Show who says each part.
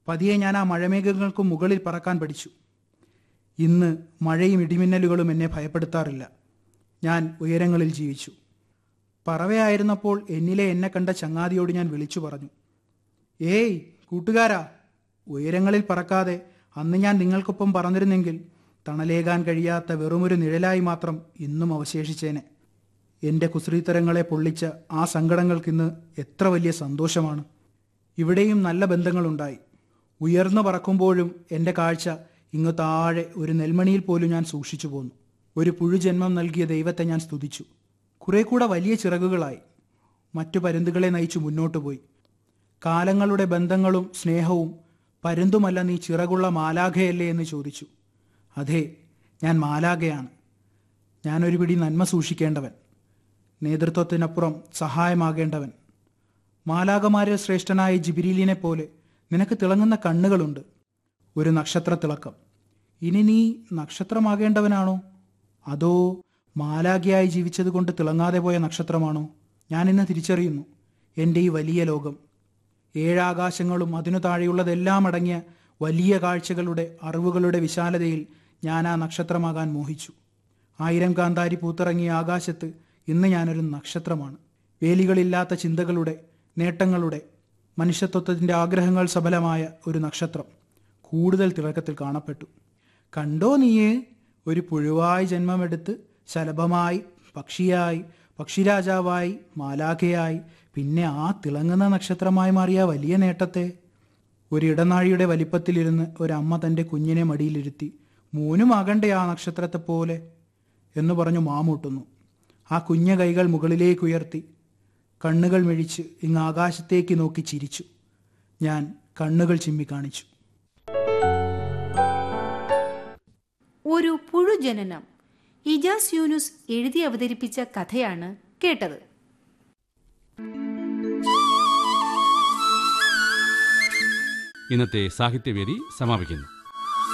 Speaker 1: പതിയെ ഞാൻ ആ മഴമേഘങ്ങൾക്ക് മുകളിൽ പറക്കാൻ പഠിച്ചു ഇന്ന് മഴയും ഇടിമിന്നലുകളും എന്നെ ഭയപ്പെടുത്താറില്ല ഞാൻ ഉയരങ്ങളിൽ ജീവിച്ചു പറവയായിരുന്നപ്പോൾ എന്നിലെ എന്നെ കണ്ട ചങ്ങാതിയോട് ഞാൻ വിളിച്ചു പറഞ്ഞു ഏയ് കൂട്ടുകാരാ ഉയരങ്ങളിൽ പറക്കാതെ അന്ന് ഞാൻ നിങ്ങൾക്കൊപ്പം പറഞ്ഞിരുന്നെങ്കിൽ തണലേകാൻ കഴിയാത്ത വെറുമൊരു നിഴലായി മാത്രം ഇന്നും അവശേഷിച്ചേനെ എൻ്റെ കുസൃത്തരങ്ങളെ പൊള്ളിച്ച ആ സങ്കടങ്ങൾക്കിന്ന് എത്ര വലിയ സന്തോഷമാണ് ഇവിടെയും നല്ല ബന്ധങ്ങളുണ്ടായി ഉയർന്നു പറക്കുമ്പോഴും എൻ്റെ കാഴ്ച ഇങ്ങ് താഴെ ഒരു നെൽമണിയിൽ പോലും ഞാൻ സൂക്ഷിച്ചു പോന്നു ഒരു പുഴുജന്മം നൽകിയ ദൈവത്തെ ഞാൻ സ്തുതിച്ചു കുറെ കൂടെ വലിയ ചിറകുകളായി മറ്റു പരുന്തുകളെ നയിച്ചു മുന്നോട്ടു പോയി കാലങ്ങളുടെ ബന്ധങ്ങളും സ്നേഹവും പരുന്തുമല്ല നീ ചിറകുള്ള മാലാഖയല്ലേ എന്ന് ചോദിച്ചു അതെ ഞാൻ മാലാഖയാണ് ഞാനൊരു പിടി നന്മ സൂക്ഷിക്കേണ്ടവൻ നേതൃത്വത്തിനപ്പുറം സഹായമാകേണ്ടവൻ മാലാകമാരിൽ ശ്രേഷ്ഠനായ ജിബിരിലിനെ പോലെ നിനക്ക് തിളങ്ങുന്ന കണ്ണുകളുണ്ട് ഒരു നക്ഷത്ര തിളക്കം ഇനി നീ നക്ഷത്രമാകേണ്ടവനാണോ അതോ മാലാഖയായി ജീവിച്ചതുകൊണ്ട് തിളങ്ങാതെ പോയ നക്ഷത്രമാണോ ഞാനിന്ന് തിരിച്ചറിയുന്നു എൻ്റെ ഈ വലിയ ലോകം ഏഴാകാശങ്ങളും അതിനു താഴെയുള്ളതെല്ലാം അടങ്ങിയ വലിയ കാഴ്ചകളുടെ അറിവുകളുടെ വിശാലതയിൽ ഞാൻ ആ നക്ഷത്രമാകാൻ മോഹിച്ചു ആയിരം കാന്താരി പൂത്തിറങ്ങിയ ആകാശത്ത് ഇന്ന് ഞാനൊരു നക്ഷത്രമാണ് വേലികളില്ലാത്ത ചിന്തകളുടെ നേട്ടങ്ങളുടെ മനുഷ്യത്വത്തിൻ്റെ ആഗ്രഹങ്ങൾ സഫലമായ ഒരു നക്ഷത്രം കൂടുതൽ തിളക്കത്തിൽ കാണപ്പെട്ടു കണ്ടോ നീയേ ഒരു പുഴുവായി ജന്മമെടുത്ത് ശലഭമായി പക്ഷിയായി പക്ഷിരാജാവായി മാലാഖയായി പിന്നെ ആ തിളങ്ങുന്ന നക്ഷത്രമായി മാറിയ വലിയ നേട്ടത്തെ ഒരു ഇടനാഴിയുടെ വലിപ്പത്തിലിരുന്ന് ഒരമ്മ തൻ്റെ കുഞ്ഞിനെ മടിയിലിരുത്തി മൂന്നുമാകണ്ടേ ആ നക്ഷത്രത്തെ പോലെ എന്ന് പറഞ്ഞു മാമൂട്ടുന്നു ആ കുഞ്ഞ കൈകൾ മുകളിലേക്ക് ഉയർത്തി കണ്ണുകൾ മിഴിച്ച് ഇങ്ങ് ആകാശത്തേക്ക് നോക്കി ചിരിച്ചു ഞാൻ കണ്ണുകൾ ചിമ്മി കാണിച്ചു
Speaker 2: ഒരു പുഴുജനനം ഇജാസ് യൂനുസ് എഴുതി അവതരിപ്പിച്ച കഥയാണ് കേട്ടത്
Speaker 3: ഇന്നത്തെ സാഹിത്യവേദി സമാപിക്കുന്നു